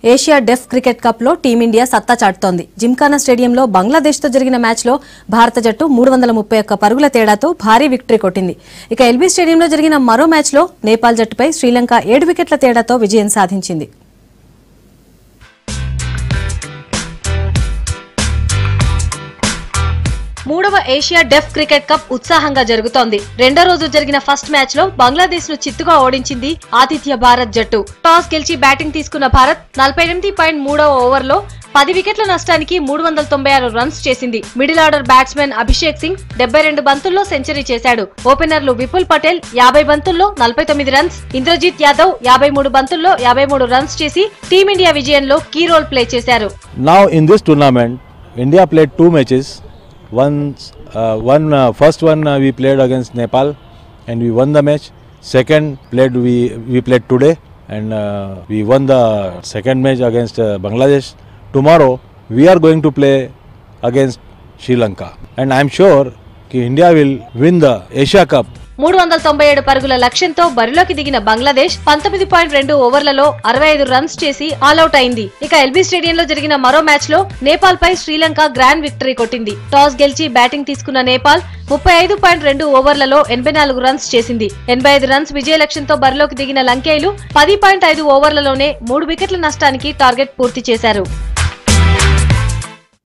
Asia deaf cricket cup లో team India సత్తా చాటుతోంది జిమ్ఖానా స్టేడియంలో బంగ్లాదేశ్ తో జరిగిన మ్యాచ్ లో భారత జట్టు మూడు వందల ముప్పై ఒక్క పరుగుల తేడాతో భారీ విక్టరీ కొట్టింది ఇక ఎల్బీ స్టేడియంలో జరిగిన మరో మ్యాచ్ లో నేపాల్ జట్టుపై శ్రీలంక ఏడు వికెట్ల తేడాతో విజయం సాధించింది మూడవ ఏషియా డెఫ్ క్రికెట్ కప్ ఉత్సాహంగా జరుగుతోంది రెండో రోజు జరిగిన ఫస్ట్ మ్యాచ్ లో బంగ్లాదేశ్ ను చిత్తుగా ఓడించింది ఆతిథ్య భారత్ జట్టు టాస్ గెలిచి బ్యాటింగ్ తీసుకున్న భారత్ నలభై ఎనిమిది పాయింట్ మూడవ ఓవర్లో పది వికెట్ల నష్టానికి మూడు వందల తొంభై ఆరు రన్స్ చేసింది middle order batsmen Abhishek Singh డెబ్బై రెండు బంతుల్లో సెంచరీ చేశాడు ఓపెనర్లు విపుల్ పటేల్ యాభై బంతుల్లో నలభై తొమ్మిది రన్స్ ఇంద్రజిత్ యాదవ్ యాభై మూడు బంతుల్లో యాభై మూడు రన్స్ చేసి టీమిండియా విజయంలో కీ రోల్ ప్లే చేశారు Now in this tournament, India played two matches. One, uh, one uh, first one uh, we played against Nepal, and we won the match. Second played we we played today, and uh, we won the second match against uh, Bangladesh. Tomorrow we are going to play against Sri Lanka, and I am sure ki India will win the Asia Cup మూడు వందల తొంభై ఏడు పరుగుల లక్ష్యంతో బరిలోకి దిగిన బంగ్లాదేశ్ పంతొమ్మిది point రెండు ఓవర్లలో అరవై ఐదు రన్స్ చేసి ఆల్అౌట్ అయింది ఇక ఎల్బీ స్టేడియంలో జరిగిన మరో మ్యాచ్ లో నేపాల్ పై శ్రీలంక గ్రాండ్ విక్టరీ కొట్టింది టాస్ గెలిచి బ్యాటింగ్ తీసుకున్న నేపాల్ ముప్పై ఐదు పాయింట్ రెండు ఓవర్లలో ఎనభై నాలుగు రన్స్ చేసింది ఎనభై ఐదు రన్స్ విజయ లక్ష్యంతో బరిలోకి దిగిన లంకేయులు పది పాయింట్ ఐదు ఓవర్లలోనే మూడు వికెట్ల నష్టానికి టార్గెట్ పూర్తి చేశారు